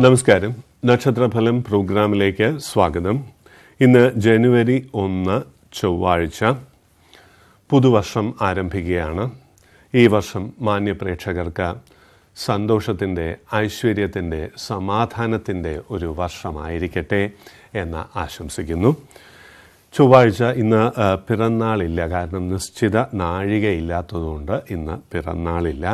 നമസ്കാരം നക്ഷത്രഫലം പ്രോഗ്രാമിലേക്ക് സ്വാഗതം ഇന്ന് ജനുവരി ഒന്ന് ചൊവ്വാഴ്ച പുതുവർഷം ആരംഭിക്കുകയാണ് ഈ വർഷം മാന്യപ്രേക്ഷകർക്ക് സന്തോഷത്തിൻ്റെ ഐശ്വര്യത്തിൻ്റെ സമാധാനത്തിൻ്റെ ഒരു വർഷമായിരിക്കട്ടെ എന്ന് ആശംസിക്കുന്നു ചൊവ്വാഴ്ച ഇന്ന് ആ, പിറന്നാളില്ല കാരണം നിശ്ചിത നാഴികയില്ലാത്തതുകൊണ്ട് ഇന്ന് പിറന്നാളില്ല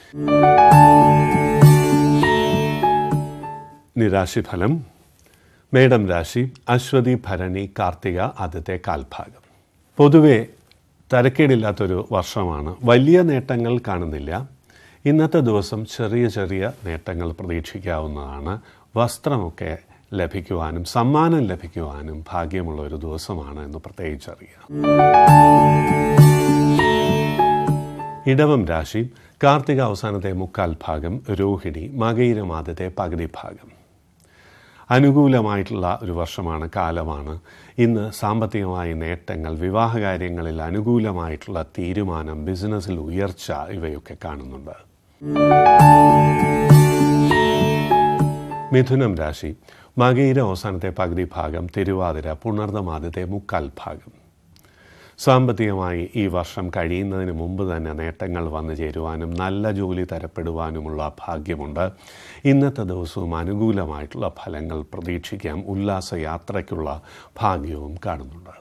നിരാശിഫലം മേടം രാശി അശ്വതി ഭരണി കാർത്തിക ആദ്യത്തെ കാൽഭാഗം പൊതുവെ തരക്കേടില്ലാത്തൊരു വർഷമാണ് വലിയ നേട്ടങ്ങൾ കാണുന്നില്ല ഇന്നത്തെ ദിവസം ചെറിയ ചെറിയ നേട്ടങ്ങൾ പ്രതീക്ഷിക്കാവുന്നതാണ് വസ്ത്രമൊക്കെ ലഭിക്കുവാനും സമ്മാനം ലഭിക്കുവാനും ഭാഗ്യമുള്ള ഒരു ദിവസമാണ് എന്ന് പ്രത്യേകിച്ചറിയാം ഇടവം രാശി കാർത്തിക അവസാനത്തെ മുക്കാൽ ഭാഗം രോഹിണി മകയിരം ആദ്യത്തെ പകുതി ഭാഗം അനുകൂലമായിട്ടുള്ള ഒരു വർഷമാണ് കാലമാണ് ഇന്ന് സാമ്പത്തികമായ നേട്ടങ്ങൾ വിവാഹകാര്യങ്ങളിൽ അനുകൂലമായിട്ടുള്ള തീരുമാനം ബിസിനസ്സിൽ ഉയർച്ച ഇവയൊക്കെ കാണുന്നുണ്ട് മിഥുനം രാശി മകയിര അവസാനത്തെ പകുതി ഭാഗം തിരുവാതിര പുണർദം ആദ്യത്തെ മുക്കാൽ ഭാഗം സാമ്പത്തികമായി ഈ വർഷം കഴിയുന്നതിന് മുമ്പ് തന്നെ നേട്ടങ്ങൾ വന്നു ചേരുവാനും നല്ല ജോലി തരപ്പെടുവാനുമുള്ള ഭാഗ്യമുണ്ട് ഇന്നത്തെ ദിവസവും അനുകൂലമായിട്ടുള്ള ഫലങ്ങൾ പ്രതീക്ഷിക്കാം ഉല്ലാസയാത്രയ്ക്കുള്ള ഭാഗ്യവും കാണുന്നുണ്ട്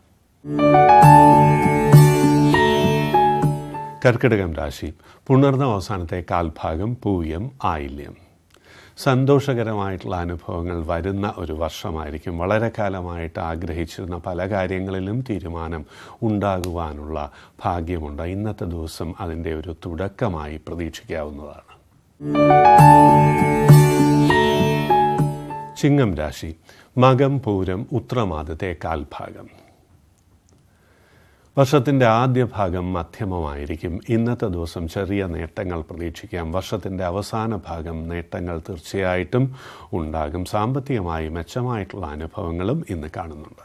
കർക്കിടകം രാശി പുണർന്ന അവസാനത്തെ കാൽഭാഗം പൂയം ആയില്യം സന്തോഷകരമായിട്ടുള്ള അനുഭവങ്ങൾ വരുന്ന ഒരു വർഷമായിരിക്കും വളരെ കാലമായിട്ട് ആഗ്രഹിച്ചിരുന്ന പല കാര്യങ്ങളിലും തീരുമാനം ഉണ്ടാകുവാനുള്ള ഭാഗ്യമുണ്ട് ഇന്നത്തെ ദിവസം അതിൻ്റെ ഒരു തുടക്കമായി പ്രതീക്ഷിക്കാവുന്നതാണ് ചിങ്ങം രാശി മകം പൂരം ഉത്രമാദത്തെ കാൽഭാഗം വർഷത്തിൻ്റെ ആദ്യ ഭാഗം മധ്യമമായിരിക്കും ഇന്നത്തെ ദിവസം ചെറിയ നേട്ടങ്ങൾ പ്രതീക്ഷിക്കാം വർഷത്തിൻ്റെ അവസാന ഭാഗം നേട്ടങ്ങൾ തീർച്ചയായിട്ടും ഉണ്ടാകും സാമ്പത്തികമായി മെച്ചമായിട്ടുള്ള അനുഭവങ്ങളും ഇന്ന് കാണുന്നുണ്ട്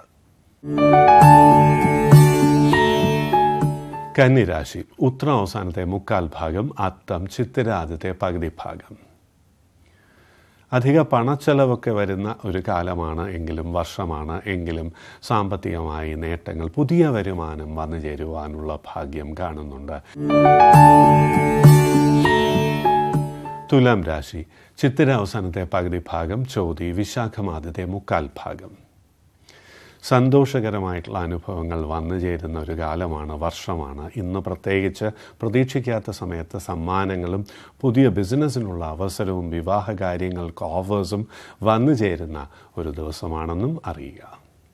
കന്നിരാശി ഉത്ര അവസാനത്തെ മുക്കാൽ ഭാഗം അത്തം ചിത്തിര ആദ്യത്തെ പകുതി ഭാഗം അധിക പണച്ചെലവൊക്കെ വരുന്ന ഒരു കാലമാണ് എങ്കിലും വർഷമാണ് എങ്കിലും സാമ്പത്തികമായി നേട്ടങ്ങൾ പുതിയ വരുമാനം വന്നു ചേരുവാനുള്ള ഭാഗ്യം കാണുന്നുണ്ട് തുലാം രാശി ചിത്തിര അവസാനത്തെ പകുതി ഭാഗം ചോതി വിശാഖമാദ്യത്തെ മുക്കാൽ ഭാഗം സന്തോഷകരമായിട്ടുള്ള അനുഭവങ്ങൾ വന്നു ചേരുന്ന ഒരു കാലമാണ് വർഷമാണ് ഇന്ന് പ്രത്യേകിച്ച് പ്രതീക്ഷിക്കാത്ത സമയത്ത് സമ്മാനങ്ങളും പുതിയ ബിസിനസ്സിനുള്ള അവസരവും വിവാഹ കാര്യങ്ങൾക്ക് ഓഫേഴ്സും വന്നു ചേരുന്ന ഒരു ദിവസമാണെന്നും അറിയുക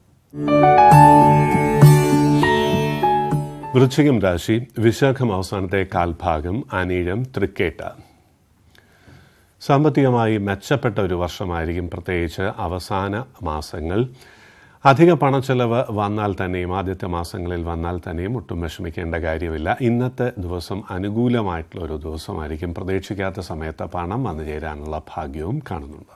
വൃശ്ചികം രാശി വിശാഖം അവസാനത്തെ കാൽഭാഗം അനീഴം തൃക്കേട്ട സാമ്പത്തികമായി മെച്ചപ്പെട്ട ഒരു വർഷമായിരിക്കും പ്രത്യേകിച്ച് അവസാന മാസങ്ങൾ അധിക പണച്ചെലവ് വന്നാൽ തന്നെയും ആദ്യത്തെ മാസങ്ങളിൽ വന്നാൽ തന്നെയും ഒട്ടും വിഷമിക്കേണ്ട കാര്യമില്ല ഇന്നത്തെ ദിവസം അനുകൂലമായിട്ടുള്ള ഒരു ദിവസമായിരിക്കും പ്രതീക്ഷിക്കാത്ത സമയത്ത് പണം വന്നു ചേരാനുള്ള ഭാഗ്യവും കാണുന്നുണ്ട്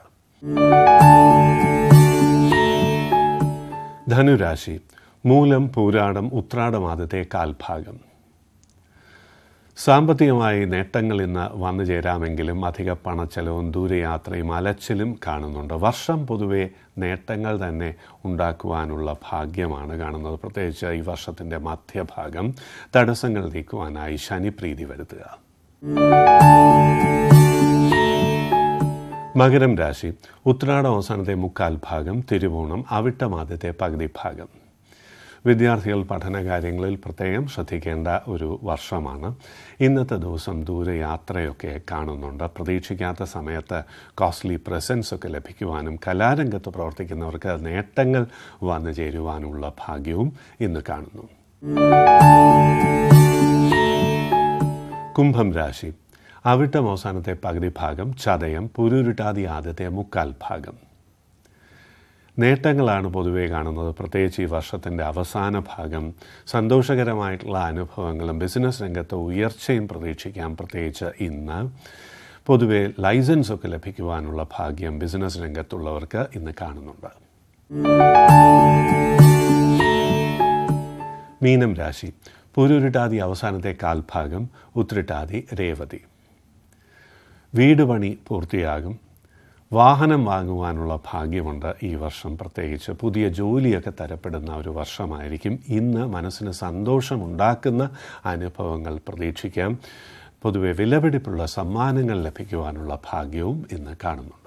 ധനുരാശി മൂലം പൂരാടം ഉത്രാടം ആദ്യത്തെ കാൽഭാഗം സാമ്പത്തികമായി നേട്ടങ്ങൾ ഇന്ന് വന്നു ചേരാമെങ്കിലും അധിക പണച്ചെലവും ദൂരയാത്രയും അലച്ചിലും കാണുന്നുണ്ട് വർഷം പൊതുവെ നേട്ടങ്ങൾ തന്നെ ഉണ്ടാക്കുവാനുള്ള ഭാഗ്യമാണ് കാണുന്നത് പ്രത്യേകിച്ച് ഈ വർഷത്തിൻ്റെ മധ്യഭാഗം തടസ്സങ്ങൾ നീക്കുവാനായി ശനിപ്രീതി വരുത്തുക മകരം രാശി ഉത്രാടം അവസാനത്തെ മുക്കാൽ ഭാഗം തിരുവോണം അവിട്ടം ആദ്യത്തെ പകുതി ഭാഗം വിദ്യാർത്ഥികൾ പഠനകാര്യങ്ങളിൽ പ്രത്യേകം ശ്രദ്ധിക്കേണ്ട ഒരു വർഷമാണ് ഇന്നത്തെ ദിവസം ദൂരയാത്രയൊക്കെ കാണുന്നുണ്ട് പ്രതീക്ഷിക്കാത്ത സമയത്ത് കോസ്റ്റ്ലി പ്രസൻസ് ഒക്കെ ലഭിക്കുവാനും കലാരംഗത്ത് പ്രവർത്തിക്കുന്നവർക്ക് നേട്ടങ്ങൾ വന്നു ചേരുവാനുള്ള ഭാഗ്യവും ഇന്ന് കാണുന്നു കുംഭം രാശി അവിട്ടം അവസാനത്തെ പകുതി ഭാഗം ചതയം പുരുരുട്ടാതി ആദ്യത്തെ മുക്കാൽ ഭാഗം നേട്ടങ്ങളാണ് പൊതുവെ കാണുന്നത് പ്രത്യേകിച്ച് ഈ വർഷത്തിൻ്റെ അവസാന ഭാഗം സന്തോഷകരമായിട്ടുള്ള അനുഭവങ്ങളും ബിസിനസ് രംഗത്ത് ഉയർച്ചയും പ്രതീക്ഷിക്കാം പ്രത്യേകിച്ച് ഇന്ന് പൊതുവെ ലൈസൻസ് ഒക്കെ ലഭിക്കുവാനുള്ള ഭാഗ്യം ബിസിനസ് രംഗത്തുള്ളവർക്ക് ഇന്ന് കാണുന്നുണ്ട് മീനം രാശി പുരുരുട്ടാതി അവസാനത്തെ കാൽഭാഗം ഉത്രിട്ടാതി രേവതി വീട് പണി പൂർത്തിയാകും വാഹനം വാങ്ങുവാനുള്ള ഭാഗ്യമുണ്ട് ഈ വർഷം പ്രത്യേകിച്ച് പുതിയ ജോലിയൊക്കെ തരപ്പെടുന്ന ഒരു വർഷമായിരിക്കും ഇന്ന് മനസ്സിന് സന്തോഷമുണ്ടാക്കുന്ന അനുഭവങ്ങൾ പ്രതീക്ഷിക്കാം പൊതുവെ വിലപിടിപ്പുള്ള സമ്മാനങ്ങൾ ലഭിക്കുവാനുള്ള ഭാഗ്യവും ഇന്ന് കാണുന്നുണ്ട്